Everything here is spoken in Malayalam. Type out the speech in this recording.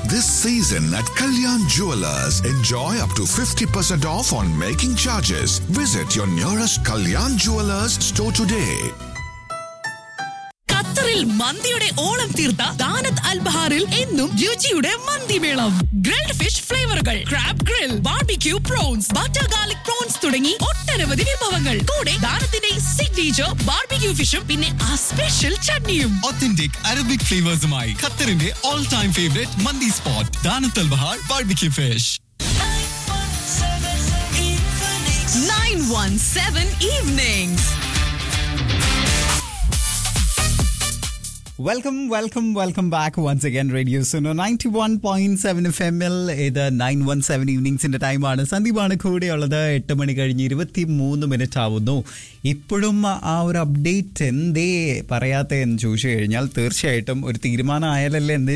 this season at Kalyan Jewelers. Enjoy up to 50% off on making charges. Visit your nearest Kalyan Jewelers store today. ഖത്തറിൽ മന്തിയുടെ ഓളം തീർത്ത ദാനത്ത് അൽബഹാറിൽ എന്നും രുചിയുടെ മന്തിമേളം ഗ്രിൽഡ് ഫിഷ് ഫ്ലേവറുകൾ crab grill barbecue prawns butter garlic prawns തുടങ്ങി ഒട്ടനവധി വിഭവങ്ങൾ കൂടെ ദാനത്തിന്റെ സിഗ്നേച്ചർ ബാർബിക്യൂ ഫിഷും പിന്നെ ആ സ്പെഷ്യൽ ചട്നിയും ഒത്തന്റിക് അറബിക് ഫ്ലേവേഴ്സുമായി ഖത്തറിന്റെ ഓൾ ടൈം ഫേവറേറ്റ് മന്തി spot Danat Al Bahar barbecue fish nine one seven evenings welcome welcome welcome back once again radio Suno ninety one point seven F M L ഇത് നയൻ വൺ സെവൻ ഈവനിങ്സിന്റെ ടൈമാണ് സന്ദീപാണ് കൂടെയുള്ളത് എട്ട് മണി കഴിഞ്ഞ് ഇരുപത്തി മൂന്ന് മിനിറ്റ് ആവുന്നു ഇപ്പോഴും ആ ഒരു അപ്ഡേറ്റ് എന്തേ പറയാത്ത എന്ന് ചോദിച്ചു കഴിഞ്ഞാൽ തീർച്ചയായിട്ടും ഒരു തീരുമാനം ആയാലല്ലേ എന്ത്